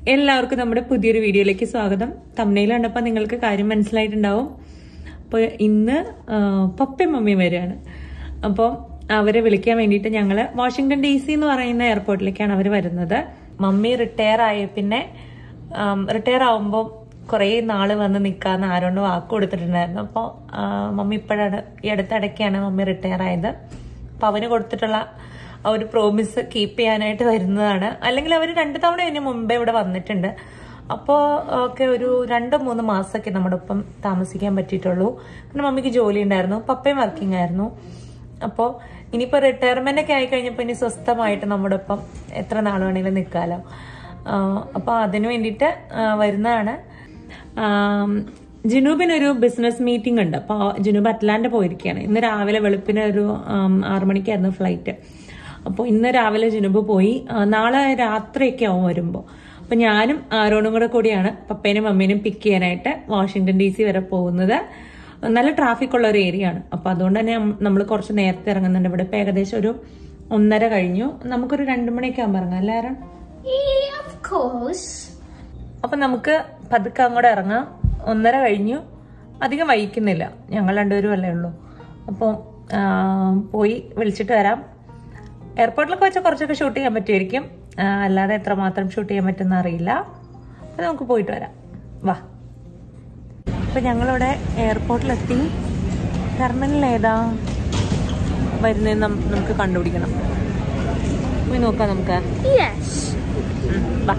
എല്ലാവർക്കും നമ്മുടെ പുതിയൊരു വീഡിയോയിലേക്ക് സ്വാഗതം തമ്മനയിൽ കണ്ടപ്പോൾ നിങ്ങൾക്ക് കാര്യം മനസ്സിലായിട്ടുണ്ടാവും അപ്പോൾ ഇന്ന് ആ, പപ്പയും മമ്മിയും വരികയാണ് അപ്പോൾ അവരെ വിളിക്കാൻ വേണ്ടിയിട്ട് ഞങ്ങൾ വാഷിങ്ടൺ ഡി സി എന്ന് പറയുന്ന എയർപോർട്ടിലേക്കാണ് അവർ വരുന്നത് മമ്മി റിട്ടയർ ആയ പിന്നെ റിട്ടയർ ആവുമ്പോൾ കുറേ നാള് വന്ന് നിൽക്കാമെന്ന് ആരോണ്ട് വാക്ക് കൊടുത്തിട്ടുണ്ടായിരുന്നു അപ്പോൾ മമ്മി ഇപ്പോഴാണ് ഈ അടുത്തിടയ്ക്കാണ് മമ്മി റിട്ടയർ ആയത് അപ്പോൾ അവന് കൊടുത്തിട്ടുള്ള ആ ഒരു പ്രോമിസ് കീപ്പ് ചെയ്യാനായിട്ട് വരുന്നതാണ് അല്ലെങ്കിൽ അവർ രണ്ട് തവണ ഇതിന് മുമ്പേ ഇവിടെ വന്നിട്ടുണ്ട് അപ്പോൾ ഒക്കെ ഒരു രണ്ട് മൂന്ന് മാസമൊക്കെ നമ്മുടെ ഒപ്പം താമസിക്കാൻ പറ്റിയിട്ടുള്ളൂ പിന്നെ മമ്മിക്ക് ജോലി ഉണ്ടായിരുന്നു പപ്പയും വർക്കിംഗ് ആയിരുന്നു അപ്പോൾ ഇനിയിപ്പോൾ റിട്ടയർമെൻ്റ് ഒക്കെ ആയി കഴിഞ്ഞപ്പോൾ ഇനി സ്വസ്ഥമായിട്ട് നമ്മുടെ ഒപ്പം എത്ര നാൾ വേണമെങ്കിലും നിൽക്കാമല്ലോ അപ്പോൾ അതിന് വേണ്ടിയിട്ട് ആ, വരുന്നതാണ് ആം, ജുനൂബിനൊരു ബിസിനസ് മീറ്റിംഗ് ഉണ്ട് അപ്പോൾ ജുനൂബ് അറ്റ്ലാന്റ പോയിരിക്കുകയാണ് ഇന്ന് രാവിലെ വെളുപ്പിന് ഒരു ആം, ആറ് മണിക്കായിരുന്നു ഫ്ലൈറ്റ് അപ്പോൾ ഇന്ന് രാവിലെ ജുനൂബ് പോയി ആ, നാളെ രാത്രിയൊക്കെ ആവും വരുമ്പോൾ അപ്പോൾ ഞാനും ആരോണും കൂടെ കൂടിയാണ് പപ്പേനും മമ്മീനും പിക്ക് ചെയ്യാനായിട്ട് വാഷിങ്ടൺ ഡി സി വരെ പോകുന്നത് നല്ല ട്രാഫിക് ഉള്ള ഒരു ഏരിയ ആണ് അപ്പോൾ അതുകൊണ്ട് തന്നെ നമ്മൾ കുറച്ച് നേരത്തെ ഇറങ്ങുന്നുണ്ട് ഇവിടെ ഇപ്പോൾ ഏകദേശം ഒരു ഒന്നര കഴിഞ്ഞു നമുക്കൊരു രണ്ട് മണിയൊക്കെ ആകുമ്പോൾ ഇറങ്ങാം എല്ലാവരും Yeah, of course. അപ്പൊ നമുക്ക് പതുക്കെ അങ്ങോട്ട് ഇറങ്ങാം ഒന്നര കഴിഞ്ഞു അധികം വൈകുന്നില്ല ഞങ്ങൾ രണ്ടുപേരും അല്ലേ ഉള്ളൂ അപ്പോൾ പോയി വിളിച്ചിട്ട് വരാം എയർപോർട്ടിലൊക്കെ വെച്ചാൽ കുറച്ചൊക്കെ ഷൂട്ട് ചെയ്യാൻ പറ്റുമായിരിക്കും ആ, അല്ലാതെ എത്രമാത്രം ഷൂട്ട് ചെയ്യാൻ പറ്റുമെന്ന് അറിയില്ല അപ്പം നമുക്ക് പോയിട്ട് വരാം വാ അപ്പം ഞങ്ങളിവിടെ എയർപോർട്ടിലെത്തി ടെർമിനൽ ഏതാ വരുന്നതെന്ന് നം- നമുക്ക് കണ്ടുപിടിക്കണം പോയി നോക്കാം നമുക്ക് Yes. ഉം, വാ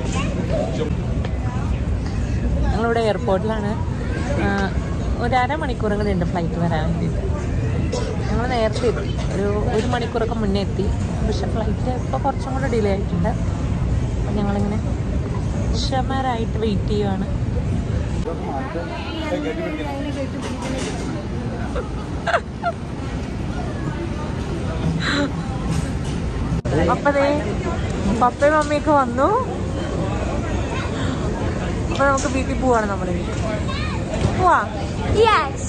ഞങ്ങളിവിടെ എയർപോർട്ടിലാണ് ആ, ഒരു അരമണിക്കൂറും കൂടി ഉണ്ട് ഫ്ലൈറ്റ് വരാൻ വേണ്ടിയിട്ട് ഞങ്ങൾ നേരത്തെ എത്തി ഒരു ഒരു മണിക്കൂറൊക്കെ മുന്നേ എത്തി പക്ഷെ ഫ്ലൈറ്റ് ഇപ്പോൾ കുറച്ചും കൂടെ ഡിലേ ആയിട്ടുണ്ട് അപ്പം ഞങ്ങളിങ്ങനെ ക്ഷമരായിട്ട് വെയിറ്റ് ചെയ്യുവാണ് അപ്പതേ പപ്പയും മമ്മിയൊക്കെ വന്നു അപ്പൊ നമുക്ക് വീട്ടിൽ പോവാണ് നമ്മുടെ വീട്ടിൽ പോവാ Yes.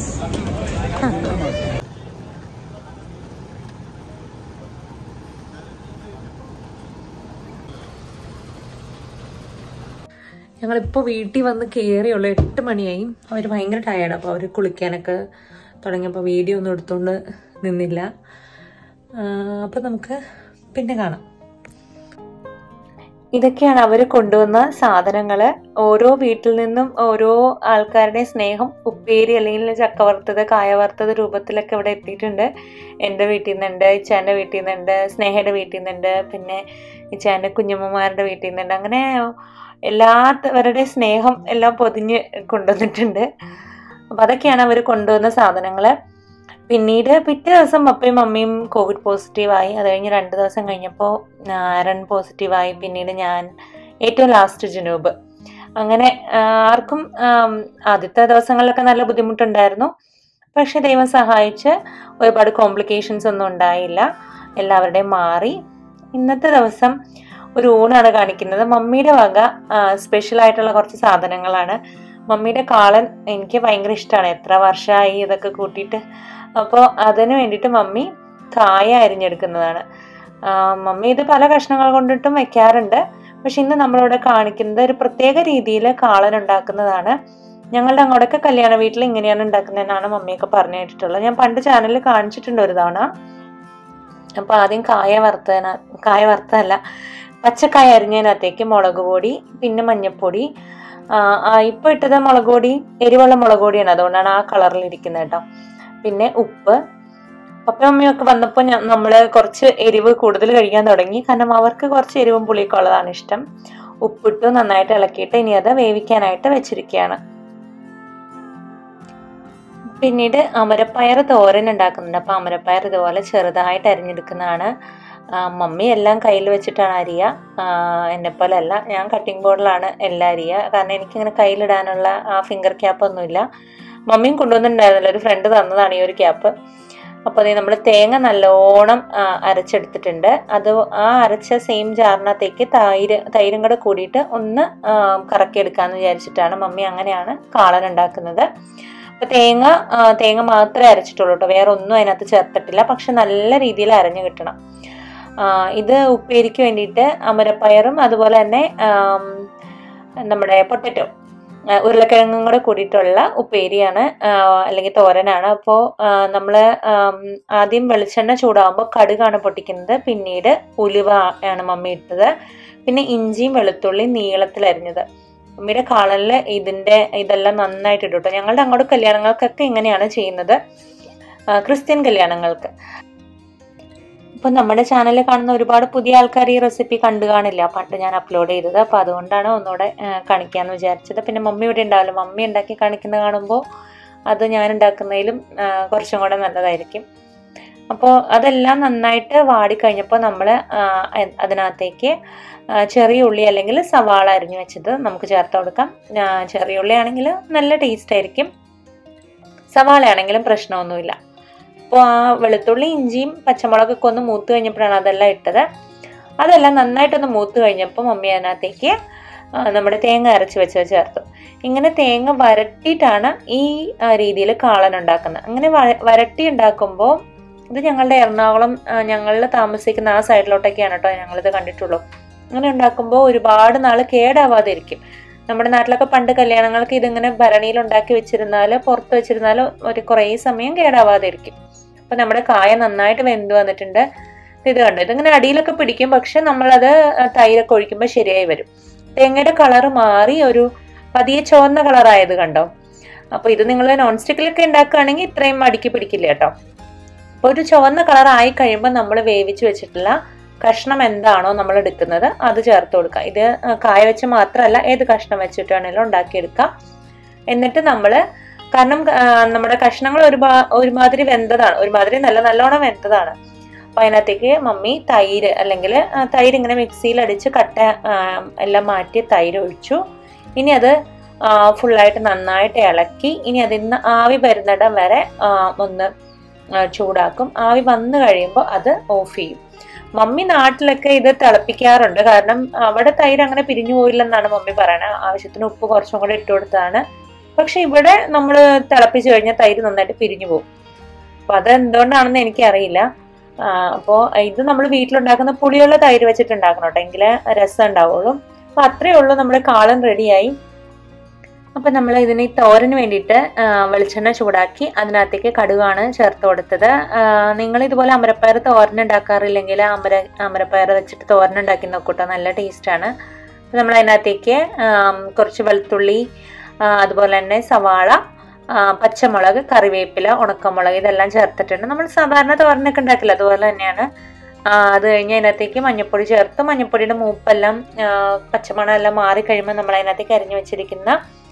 ഞങ്ങളിപ്പോൾ വീട്ടിൽ വന്ന് കയറിയുള്ളൂ എട്ട് മണിയായി അവർ ഭയങ്കര ടയർഡ് അപ്പോൾ അവർ കുളിക്കാനൊക്കെ തുടങ്ങിയപ്പോൾ വീഡിയോ ഒന്നും എടുത്തുകൊണ്ട് നിന്നില്ല അപ്പം നമുക്ക് പിന്നെ കാണാം ഇതൊക്കെയാണ് അവർ കൊണ്ടുവന്ന സാധനങ്ങൾ ഓരോ വീട്ടിൽ നിന്നും ഓരോ ആൾക്കാരുടെ സ്നേഹം ഉപ്പേരി അല്ലെങ്കിൽ ചക്ക വറുത്തത് കായ വറുത്തത് രൂപത്തിലൊക്കെ ഇവിടെ എത്തിയിട്ടുണ്ട് എൻ്റെ വീട്ടിൽ നിന്നുണ്ട് ഇച്ചാൻ്റെ വീട്ടിൽ നിന്നുണ്ട് സ്നേഹയുടെ വീട്ടിൽ നിന്നുണ്ട് പിന്നെ ഇച്ചാൻ്റെ കുഞ്ഞമ്മമാരുടെ വീട്ടിൽ നിന്നുണ്ട് അങ്ങനെ എല്ലാവരുടെ സ്നേഹം എല്ലാം പൊതിഞ്ഞ് കൊണ്ടുവന്നിട്ടുണ്ട് അപ്പം അതൊക്കെയാണ് അവർ കൊണ്ടുവന്ന സാധനങ്ങൾ പിന്നീട് പിറ്റേ ദിവസം പപ്പയും മമ്മിയും കോവിഡ് പോസിറ്റീവായി അത് കഴിഞ്ഞ് രണ്ട് ദിവസം കഴിഞ്ഞപ്പോൾ ആരൺ പോസിറ്റീവായി പിന്നീട് ഞാൻ ഏറ്റവും ലാസ്റ്റ് ജുനൂബ് അങ്ങനെ ആ, ആർക്കും ആം, ആദ്യത്തെ ദിവസങ്ങളിലൊക്കെ നല്ല ബുദ്ധിമുട്ടുണ്ടായിരുന്നു പക്ഷെ ദൈവം സഹായിച്ച് ഒരുപാട് കോംപ്ലിക്കേഷൻസ് ഒന്നും ഉണ്ടായില്ല എല്ലാവരുടെയും മാറി ഇന്നത്തെ ദിവസം ഒരു ഊണാണ് കാണിക്കുന്നത് മമ്മിയുടെ വക സ്പെഷ്യൽ ആയിട്ടുള്ള കുറച്ച് സാധനങ്ങളാണ് മമ്മിയുടെ കാളൻ എനിക്ക് ഭയങ്കര ഇഷ്ടമാണ് എത്ര വർഷമായി ഇതൊക്കെ കൂട്ടിയിട്ട് അപ്പോൾ അതിന് വേണ്ടിയിട്ട് മമ്മി കായ അരിഞ്ഞെടുക്കുന്നതാണ് ആ, മമ്മി ഇത് പല കഷ്ണങ്ങൾ കൊണ്ടിട്ടും വെക്കാറുണ്ട് പക്ഷെ ഇന്ന് നമ്മളിവിടെ കാണിക്കുന്നത് ഒരു പ്രത്യേക രീതിയിൽ കാളൻ ഉണ്ടാക്കുന്നതാണ് ഞങ്ങളുടെ അങ്ങോട്ടൊക്കെ കല്യാണ വീട്ടിൽ ഇങ്ങനെയാണ് ഉണ്ടാക്കുന്നതെന്നാണ് മമ്മിയൊക്കെ പറഞ്ഞു കേട്ടിട്ടുള്ളത് ഞാൻ പണ്ട് ചാനലിൽ കാണിച്ചിട്ടുണ്ട് ഒരു തവണ അപ്പോൾ ആദ്യം കായ വറുത്തതിന കായ വറുത്തതല്ല പച്ചക്കായ അരിഞ്ഞതിനകത്തേക്ക് മുളക് പൊടി പിന്നെ മഞ്ഞൾപ്പൊടി ഇപ്പോൾ ഇട്ടത് മുളക് പൊടി എരിവുള്ള മുളക് പൊടിയാണ് അതുകൊണ്ടാണ് ആ കളറിൽ ഇരിക്കുന്നത് കേട്ടോ പിന്നെ ഉപ്പ് പപ്പയും അമ്മയൊക്കെ വന്നപ്പോൾ നമ്മൾ കുറച്ച് എരിവ് കൂടുതൽ കഴിക്കാൻ തുടങ്ങി കാരണം അവർക്ക് കുറച്ച് എരിവും പുളിയൊക്കെ ഉള്ളതാണ് ഇഷ്ടം ഉപ്പിട്ട് നന്നായിട്ട് ഇളക്കിയിട്ട് ഇനി അത് വേവിക്കാനായിട്ട് വെച്ചിരിക്കുകയാണ് പിന്നീട് അമരപ്പയർ തോരൻ ഉണ്ടാക്കുന്നുണ്ട് അപ്പോൾ അമരപ്പയർ ഇതുപോലെ ചെറുതായിട്ട് അരിഞ്ഞെടുക്കുന്നതാണ് ആ, മമ്മി എല്ലാം കയ്യിൽ വെച്ചിട്ടാണ് അരിയ എന്നെ പോലെ അല്ല ഞാൻ കട്ടിംഗ് ബോർഡിലാണ് എല്ലാം അരിയ കാരണം എനിക്കിങ്ങനെ കയ്യിലിടാനുള്ള ആ ഫിംഗർ ക്യാപ്പ് ഒന്നുമില്ല മമ്മിയും കൊണ്ടുവന്നിട്ടുണ്ടായിരുന്നില്ല ഒരു ഫ്രണ്ട് തന്നതാണ് ഈ ഒരു ക്യാപ്പ് അപ്പോൾ അതേ നമ്മൾ തേങ്ങ നല്ലോണം ആ, അരച്ചെടുത്തിട്ടുണ്ട് അത് ആ അരച്ച സെയിം ജാറിനകത്തേക്ക് തൈര് തൈരും കൂടെ കൂടിയിട്ട് ഒന്ന് ആ, കറക്കിയെടുക്കാമെന്ന് വിചാരിച്ചിട്ടാണ് മമ്മി അങ്ങനെയാണ് കാളൻ ഉണ്ടാക്കുന്നത് അപ്പോൾ തേങ്ങ ആ, തേങ്ങ മാത്രമേ അരച്ചിട്ടുള്ളൂ കേട്ടോ വേറെ ഒന്നും അതിനകത്ത് ചേർത്തിട്ടില്ല പക്ഷെ നല്ല രീതിയിൽ അരഞ്ഞു കിട്ടണം ആ, ഇത് ഉപ്പേരിക്ക് വേണ്ടിയിട്ട് അമരപ്പയറും അതുപോലെ തന്നെ ആം, നമ്മുടെ പൊട്ടറ്റോ ഉരുളക്കിഴങ്ങും കൂടെ കൂടിയിട്ടുള്ള ഉപ്പേരിയാണ് ആ, അല്ലെങ്കിൽ തോരനാണ് അപ്പോൾ നമ്മൾ ആദ്യം വെളിച്ചെണ്ണ ചൂടാകുമ്പോൾ കടുകാണ് പൊട്ടിക്കുന്നത് പിന്നീട് ഉലുവ ആണ് മമ്മി ഇട്ടത് പിന്നെ ഇഞ്ചിയും വെളുത്തുള്ളിയും നീളത്തിലരിഞ്ഞത് മമ്മിയുടെ കാളനിൽ ഇതിൻ്റെ ഇതെല്ലാം നന്നായിട്ട് ഇട്ടു കേട്ടോ ഞങ്ങളുടെ അങ്ങോട്ട് കല്യാണങ്ങൾക്കൊക്കെ ഇങ്ങനെയാണ് ചെയ്യുന്നത് ആ, ക്രിസ്ത്യൻ കല്യാണങ്ങൾക്ക് ഇപ്പൊ നമ്മുടെ ചാനലിൽ കാണുന്ന ഒരുപാട് പുതിയ ആൾക്കാർ ഈ റെസിപ്പി കണ്ടു കാണില്ല പണ്ട് ഞാൻ അപ്ലോഡ് ചെയ്തത് അപ്പൊ അതുകൊണ്ടാണ് ഒന്നുകൂടെ ആ, കാണിക്കാന്ന് വിചാരിച്ചത് പിന്നെ മമ്മി ഇവിടെ ഉണ്ടാവില്ല മമ്മി ഉണ്ടാക്കി കാണിക്കുന്നത് കാണുമ്പോൾ അത് ഞാൻ ഉണ്ടാക്കുന്നതിലും ആ, കുറച്ചും കൂടെ നല്ലതായിരിക്കും അപ്പോൾ അതെല്ലാം നന്നായിട്ട് വാടിക്കഴിഞ്ഞപ്പോൾ നമ്മൾ അതിനകത്തേക്ക് ആ, ചെറിയ ഉള്ളി അല്ലെങ്കിൽ സവാള അരിഞ്ഞു വെച്ചത് നമുക്ക് ചേർത്ത് കൊടുക്കാം ആ, ചെറിയ ഉള്ളി ആണെങ്കിൽ നല്ല ടേസ്റ്റ് ആയിരിക്കും സവാള ആണെങ്കിലും പ്രശ്നമൊന്നുമില്ല അപ്പോൾ ആ വെളുത്തുള്ളി ഇഞ്ചിയും പച്ചമുളകൊക്കെ ഒന്ന് മൂത്ത് കഴിഞ്ഞപ്പോഴാണ് അതെല്ലാം ഇട്ടത് അതെല്ലാം നന്നായിട്ടൊന്ന് മൂത്ത് കഴിഞ്ഞപ്പോൾ മമ്മി അതിനകത്തേക്ക് ആ, നമ്മുടെ തേങ്ങ അരച്ച് വെച്ചത് ചേർത്തു ഇങ്ങനെ തേങ്ങ വരട്ടിയിട്ടാണ് ഈ രീതിയിൽ കാളൻ ഉണ്ടാക്കുന്നത് അങ്ങനെ വ- വരട്ടി ഉണ്ടാക്കുമ്പോൾ ഇത് ഞങ്ങളുടെ എറണാകുളം ഞങ്ങളിൽ താമസിക്കുന്ന ആ സൈഡിലോട്ടൊക്കെയാണ് കേട്ടോ ഞങ്ങളിത് കണ്ടിട്ടുള്ളൂ അങ്ങനെ ഉണ്ടാക്കുമ്പോൾ ഒരുപാട് നാൾ കേടാവാതെ ഇരിക്കും നമ്മുടെ നാട്ടിലൊക്കെ പണ്ട് കല്യാണങ്ങൾക്ക് ഇതിങ്ങനെ ഭരണിയിൽ ഉണ്ടാക്കി വെച്ചിരുന്നാൽ പുറത്ത് വെച്ചിരുന്നാൽ ഒരു കുറേ സമയം കേടാവാതെ ഇരിക്കും അപ്പോൾ നമ്മുടെ കായ നന്നായിട്ട് വെന്ത് വന്നിട്ടുണ്ട് ഇത് കണ്ടോ ഇതിങ്ങനെ അടിയിലൊക്കെ പിടിക്കും പക്ഷെ നമ്മളത് തൈരൊക്കെ ഒഴിക്കുമ്പോൾ ശരിയായി വരും തേങ്ങയുടെ കളറ് മാറി ഒരു പതിയെ ചുവന്ന കളറായത് കണ്ടോ അപ്പോൾ ഇത് നിങ്ങൾ നോൺ സ്റ്റിക്കിലൊക്കെ ഉണ്ടാക്കുകയാണെങ്കിൽ ഇത്രയും അടുക്കി പിടിക്കില്ല കേട്ടോ അപ്പോൾ ഒരു ചുവന്ന കളർ ആയി കഴിയുമ്പോൾ നമ്മൾ വേവിച്ച് വെച്ചിട്ടുള്ള കഷ്ണം എന്താണോ നമ്മൾ എടുക്കുന്നത് അത് ചേർത്ത് കൊടുക്കുക ഇത് കായ വെച്ച് മാത്രമല്ല ഏത് കഷ്ണം വെച്ചിട്ടാണെങ്കിലും ഉണ്ടാക്കിയെടുക്കാം എന്നിട്ട് നമ്മൾ കാരണം ആ, നമ്മുടെ കഷ്ണങ്ങൾ ഒരു ഒരുമാതിരി വെന്തതാണ് ഒരുമാതിരി നല്ല നല്ലോണം വെന്തതാണ് അപ്പൊ അതിനകത്തേക്ക് മമ്മി തൈര് അല്ലെങ്കിൽ ആ, തൈര് ഇങ്ങനെ മിക്സിയിൽ അടിച്ച് കട്ട ആ, എല്ലാം മാറ്റി തൈര് ഒഴിച്ചു ഇനി അത് ആ, ഫുള്ളായിട്ട് നന്നായിട്ട് ഇളക്കി ഇനി അതിൽ നിന്ന് ആവി വരുന്നിടം വരെ ആ, ഒന്ന് ആ, ചൂടാക്കും ആവി വന്നു കഴിയുമ്പോൾ അത് ഓഫ് ചെയ്യും മമ്മി നാട്ടിലൊക്കെ ഇത് തിളപ്പിക്കാറുണ്ട് കാരണം അവിടെ തൈര് അങ്ങനെ പിരിഞ്ഞു പോയില്ലെന്നാണ് മമ്മി പറയണത് ആവശ്യത്തിന് ഉപ്പ് കുറച്ചും കൂടെ ഇട്ട് കൊടുത്താണ് പക്ഷെ ഇവിടെ നമ്മൾ തിളപ്പിച്ചു കഴിഞ്ഞാൽ തൈര് നന്നായിട്ട് പിരിഞ്ഞു പോകും അപ്പൊ അത് എന്തുകൊണ്ടാണെന്ന് എനിക്കറിയില്ല അപ്പോൾ ഇത് നമ്മൾ വീട്ടിലുണ്ടാക്കുന്ന പുളിയുള്ള തൈര് വെച്ചിട്ട് ഉണ്ടാക്കണം കേട്ടോ എങ്കിലേ രസം ഉണ്ടാവുള്ളൂ അപ്പൊ അത്രയേ ഉള്ളൂ നമ്മുടെ കാളൻ റെഡിയായി അപ്പൊ നമ്മൾ ഇതിന് ഈ തോരന് വേണ്ടിയിട്ട് ആ, വെളിച്ചെണ്ണ ചൂടാക്കി അതിനകത്തേക്ക് കടുകാണ് ചേർത്ത് കൊടുത്തത് നിങ്ങൾ ഇതുപോലെ അമരപ്പയർ തോരൻ ഉണ്ടാക്കാറില്ലെങ്കിൽ അമര അമരപ്പയർ വെച്ചിട്ട് തോരൻ ഉണ്ടാക്കി നോക്കൂട്ടോ നല്ല ടേസ്റ്റാണ് അപ്പോൾ നമ്മൾ അതിനകത്തേക്ക് ആം, കുറച്ച് വെളുത്തുള്ളി ആ, അതുപോലെ തന്നെ സവാള ആ, പച്ചമുളക് കറിവേപ്പില ഉണക്കമുളക് ഇതെല്ലാം ചേർത്തിട്ടുണ്ട് നമ്മൾ സാധാരണ തോരനൊക്കെ ഉണ്ടാക്കില്ല അതുപോലെ തന്നെയാണ് ആ, അത് കഴിഞ്ഞ് അതിനകത്തേക്ക് മഞ്ഞൾപ്പൊടി ചേർത്ത് മഞ്ഞൾപ്പൊടിയുടെ മൂപ്പെല്ലാം ആ, പച്ചമണം എല്ലാം മാറി കഴിയുമ്പോൾ നമ്മൾ അതിനകത്തേക്ക് അരിഞ്ഞു വെച്ചിരിക്കുന്ന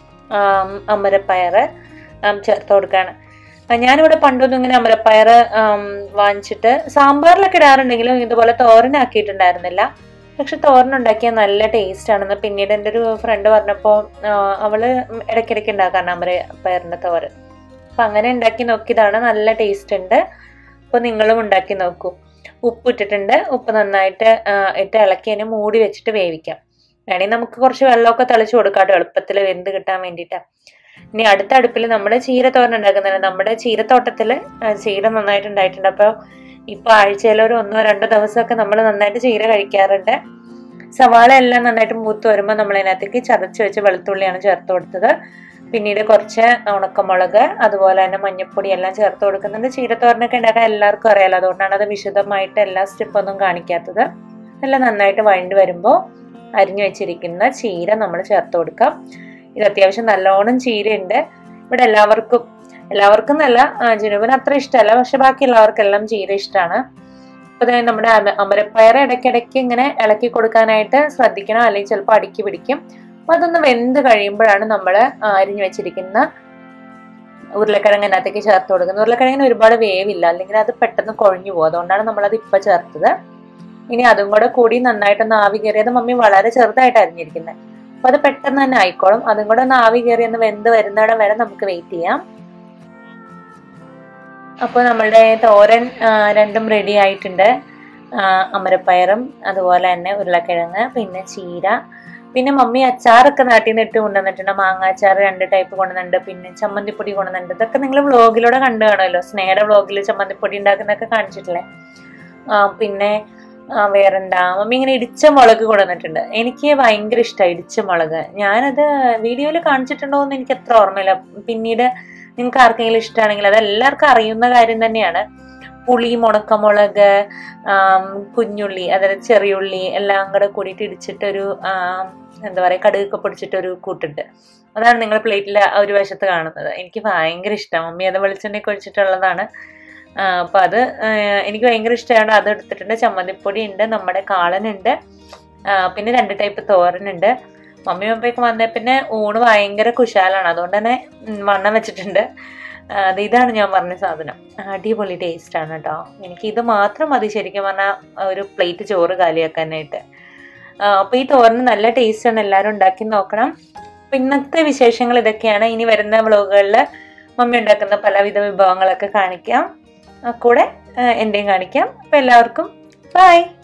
ആം, അമരപ്പയർ ആം, ചേർത്ത് കൊടുക്കുകയാണ് ആ, ഞാനിവിടെ പണ്ടൊന്നും ഇങ്ങനെ അമരപ്പയർ ആം, വാങ്ങിച്ചിട്ട് സാമ്പാറിലൊക്കെ ഇടാറുണ്ടെങ്കിലും ഇതുപോലെ തോരനാക്കിയിട്ടുണ്ടായിരുന്നില്ല പക്ഷെ തോരൻ ഉണ്ടാക്കിയാൽ നല്ല ടേസ്റ്റ് ആണെന്ന് പിന്നീട് എൻ്റെ ഒരു ഫ്രണ്ട് പറഞ്ഞപ്പോൾ അവള് ഇടയ്ക്കിടയ്ക്ക് ഉണ്ടാക്കാറുണ്ട് അമരപ്പയറിൻ്റെ തോരൻ അപ്പം അങ്ങനെ ഉണ്ടാക്കി നോക്കിയതാണ് നല്ല ടേസ്റ്റ് ഉണ്ട് അപ്പോൾ നിങ്ങളും ഉണ്ടാക്കി നോക്കൂ ഉപ്പ് ഇട്ടിട്ടുണ്ട് ഉപ്പ് നന്നായിട്ട് ആ, ഇട്ട് ഇളക്കി അതിനെ മൂടി വെച്ചിട്ട് വേവിക്കാം വേണമെങ്കിൽ നമുക്ക് കുറച്ച് വെള്ളമൊക്കെ തളിച്ച് കൊടുക്കാം കേട്ടോ എളുപ്പത്തിൽ വെന്ത് കിട്ടാൻ വേണ്ടിയിട്ട് ഇനി അടുത്ത അടുപ്പിൽ നമ്മൾ ചീര തോരൻ ഉണ്ടാക്കുന്നുണ്ട് നമ്മുടെ ചീരത്തോട്ടത്തിൽ ചീര നന്നായിട്ട് ഉണ്ടായിട്ടുണ്ട് അപ്പോൾ ഇപ്പോൾ ആഴ്ചയിൽ ഒരു ഒന്നോ രണ്ടോ ദിവസമൊക്കെ നമ്മൾ നന്നായിട്ട് ചീര കഴിക്കാറുണ്ട് സവാള എല്ലാം നന്നായിട്ട് മൂത്ത് വരുമ്പോൾ നമ്മൾ അതിനകത്തേക്ക് ചതച്ച് വെച്ച് വെളുത്തുള്ളിയാണ് ചേർത്ത് കൊടുത്തത് പിന്നീട് കുറച്ച് ഉണക്കമുളക് അതുപോലെ തന്നെ മഞ്ഞപ്പൊടി എല്ലാം ചേർത്ത് കൊടുക്കുന്നുണ്ട് ചീരത്തോരനൊക്കെ ഉണ്ടാക്കാൻ എല്ലാവർക്കും അറിയാലോ അതുകൊണ്ടാണ് അത് വിശദമായിട്ട് എല്ലാ സ്റ്റെപ്പൊന്നും കാണിക്കാത്തത് എല്ലാം നന്നായിട്ട് വഴണ്ട് വരുമ്പോൾ അരിഞ്ഞു വെച്ചിരിക്കുന്ന ചീര നമ്മൾ ചേർത്ത് കൊടുക്കാം ഇത് അത്യാവശ്യം നല്ലോണം ചീരയുണ്ട് ഇവിടെ എല്ലാവർക്കും എല്ലാവർക്കും നല്ല ജനുവിന് അത്ര ഇഷ്ടമല്ല പക്ഷെ ബാക്കി എല്ലാവർക്കെല്ലാം ചീര ഇഷ്ടമാണ് അപ്പോൾ ദേ നമ്മുടെ അമ- അമരപ്പയർ ഇടയ്ക്കിടയ്ക്ക് ഇങ്ങനെ ഇളക്കി കൊടുക്കാനായിട്ട് ശ്രദ്ധിക്കണം അല്ലെങ്കിൽ ചിലപ്പോൾ അടുക്കി പിടിക്കും അപ്പോൾ അതൊന്ന് വെന്ത് കഴിയുമ്പോഴാണ് നമ്മൾ അരിഞ്ഞു വെച്ചിരിക്കുന്ന ഉരുളക്കിഴങ്ങ് അതിനകത്തേക്ക് ചേർത്ത് കൊടുക്കുന്നത് ഉരുളക്കിഴങ്ങിന് ഒരുപാട് വേവില്ല അല്ലെങ്കിൽ അത് പെട്ടെന്ന് കൊഴിഞ്ഞു പോകും അതുകൊണ്ടാണ് നമ്മളത് ഇപ്പം ചേർത്തത് ഇനി അതും കൂടെ കൂടി നന്നായിട്ടൊന്ന് ആവി കയറിയത് മമ്മി വളരെ ചെറുതായിട്ട് അരിഞ്ഞിരിക്കുന്നത് അപ്പൊ അത് പെട്ടെന്ന് തന്നെ ആയിക്കോളും അതും കൂടെ ഒന്ന് ആവി കയറി ഒന്ന് വെന്ത് വരുന്നിടം വരെ നമുക്ക് വെയിറ്റ് ചെയ്യാം അപ്പോൾ നമ്മളുടെ തോരൻ ആ, രണ്ടും റെഡി ആയിട്ടുണ്ട് ആ, അമരപ്പയറും അതുപോലെ തന്നെ ഉരുളക്കിഴങ്ങ് പിന്നെ ചീര പിന്നെ മമ്മി അച്ചാറൊക്കെ നാട്ടിൽ നിന്ന് ഇട്ട് കൊണ്ടുവന്നിട്ടുണ്ട് മാങ്ങ അച്ചാർ രണ്ട് ടൈപ്പ് കൊണ്ടുവന്നിട്ടുണ്ട് പിന്നെ ചമ്മന്തിപ്പൊടി കൊണ്ടുവന്നിട്ടുണ്ട് ഇതൊക്കെ നിങ്ങൾ വ്ളോഗിലൂടെ കണ്ടു കാണുമല്ലോ സ്നേഹയുടെ വ്ളോഗിൽ ചമ്മന്തിപ്പൊടി ഉണ്ടാക്കുന്നതൊക്കെ കാണിച്ചിട്ടില്ലേ ആ, പിന്നെ ആ വേറെന്താ മമ്മി ഇങ്ങനെ ഇടിച്ച മുളക് കൊണ്ടുവന്നിട്ടുണ്ട് എനിക്ക് ഭയങ്കര ഇഷ്ടമായി ഇടിച്ച മുളക് ഞാനത് വീഡിയോയിൽ കാണിച്ചിട്ടുണ്ടോ എന്ന് എനിക്ക് അത്ര ഓർമ്മയില്ല പിന്നീട് നിങ്ങൾക്ക് ആർക്കെങ്കിലും ഇഷ്ടമാണെങ്കിൽ അത് എല്ലാവർക്കും അറിയുന്ന കാര്യം തന്നെയാണ് പുളി മുണക്കമുളക് ആം, കുഞ്ഞുള്ളി അതായത് ചെറിയുള്ളി എല്ലാം കൂടെ കൂടിയിട്ട് ഇടിച്ചിട്ടൊരു ആം, എന്താ പറയുക കടുകൊക്കെ പൊടിച്ചിട്ടൊരു കൂട്ടുണ്ട് അതാണ് നിങ്ങൾ പ്ലേറ്റിൽ ഒരു വശത്ത് കാണുന്നത് എനിക്ക് ഭയങ്കര ഇഷ്ടമാണ് മമ്മി അത് വെളിച്ചെണ്ണയൊക്കെ ഒഴിച്ചിട്ടുള്ളതാണ് ആ, അപ്പൊ അത് ആ, എനിക്ക് ഭയങ്കര ഇഷ്ടമാണ് അത് എടുത്തിട്ടുണ്ട് ചമ്മന്തിപ്പൊടി ഉണ്ട് നമ്മുടെ കാളനുണ്ട് ആ, പിന്നെ രണ്ട് ടൈപ്പ് തോരനുണ്ട് മമ്മി പപ്പയൊക്കെ വന്നേ പിന്നെ ഊണ് ഭയങ്കര കുശാലാണ് അതുകൊണ്ട് തന്നെ ഉം, വണ്ണം വെച്ചിട്ടുണ്ട് ആ, അത് ഇതാണ് ഞാൻ പറഞ്ഞ സാധനം അടിപൊളി ടേസ്റ്റ് ആണ് കേട്ടോ എനിക്ക് ഇത് മാത്രം മതി ശരിക്കും പറഞ്ഞാൽ ഒരു പ്ലേറ്റ് ചോറ് കാലിയാക്കാനായിട്ട് ആ, അപ്പൊ ഈ തോരന് നല്ല ടേസ്റ്റ് ആണ് എല്ലാവരും ഉണ്ടാക്കി നോക്കണം അപ്പൊ ഇന്നത്തെ വിശേഷങ്ങൾ ഇതൊക്കെയാണ് ഇനി വരുന്ന വ്ളോഗുകളിൽ മമ്മി ഉണ്ടാക്കുന്ന പലവിധ വിഭവങ്ങളൊക്കെ കാണിക്കാം ആ, കൂടെ ആ, എൻ്റെയും കാണിക്കാം അപ്പം എല്ലാവർക്കും ബൈ